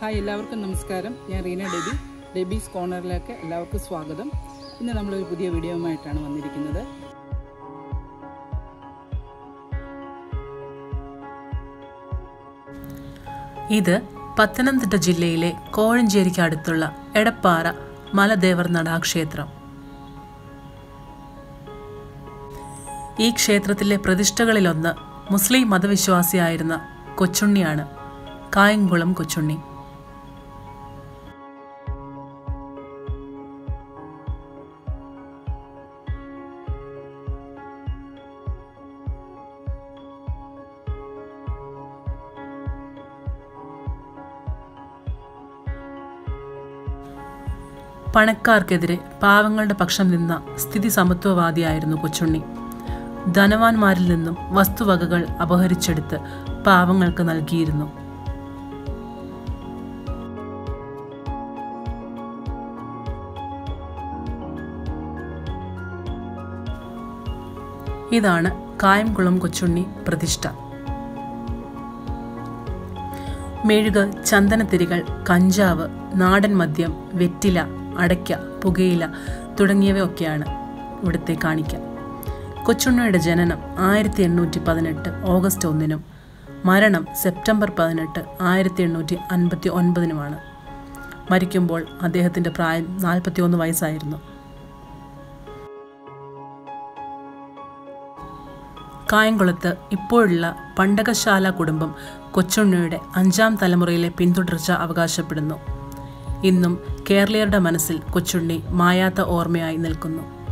hi എല്ലാവർക്കും നമസ്കാരം ഞാൻ റീന ഡെബി ഡെബീസ് കോർണറിലേക്ക് എല്ലാവർക്കും സ്വാഗതം ഇന്ന് നമ്മളൊരു പുതിയ വീഡിയോയുമായിട്ടാണ് വന്നിരിക്കുന്നത് ഇത് പത്തനംതിട്ട ജില്ലയിലെ കോഴഞ്ചേരിക്ക് അടുത്തുള്ള എടപ്പാറ മലദേവർ നടാക്ഷേത്രം ഈ ക്ഷേത്രത്തിലെ പ്രതിഷ്ഠകളിലൊന്ന് മുസ്ലിം മതവിശ്വാസിയായിരുന്ന കൊച്ചുണ്ണിയാണ് കായംകുളം കൊച്ചുണ്ണി പണക്കാർക്കെതിരെ പാവങ്ങളുടെ പക്ഷം നിന്ന സ്ഥിതി സമത്വവാദിയായിരുന്നു കൊച്ചുണ്ണി ധനവാന്മാരിൽ നിന്നും വസ്തുവകകൾ അപഹരിച്ചെടുത്ത് പാവങ്ങൾക്ക് നൽകിയിരുന്നു ഇതാണ് കായംകുളം കൊച്ചുണ്ണി പ്രതിഷ്ഠ മെഴുക് ചന്ദനത്തിരികൾ കഞ്ചാവ് നാടൻ മദ്യം വെറ്റില അടയ്ക്ക പുകയില തുടങ്ങിയവയൊക്കെയാണ് ഇവിടുത്തെ കാണിക്ക കൊച്ചുണ്ണയുടെ ജനനം ആയിരത്തി എണ്ണൂറ്റി പതിനെട്ട് ഓഗസ്റ്റ് ഒന്നിനും മരണം സെപ്റ്റംബർ പതിനെട്ട് ആയിരത്തി എണ്ണൂറ്റി അൻപത്തി ഒൻപതിനുമാണ് മരിക്കുമ്പോൾ അദ്ദേഹത്തിൻ്റെ പ്രായം നാൽപ്പത്തി ഒന്ന് വയസ്സായിരുന്നു കായംകുളത്ത് ഇപ്പോഴുള്ള പണ്ടകശാല കുടുംബം കൊച്ചുണ്ണിയുടെ അഞ്ചാം തലമുറയിലെ പിന്തുടർച്ച അവകാശപ്പെടുന്നു ഇന്നും കേരളീയരുടെ മനസ്സിൽ കൊച്ചുണ്ണി മായാത്ത ഓർമ്മയായി നിൽക്കുന്നു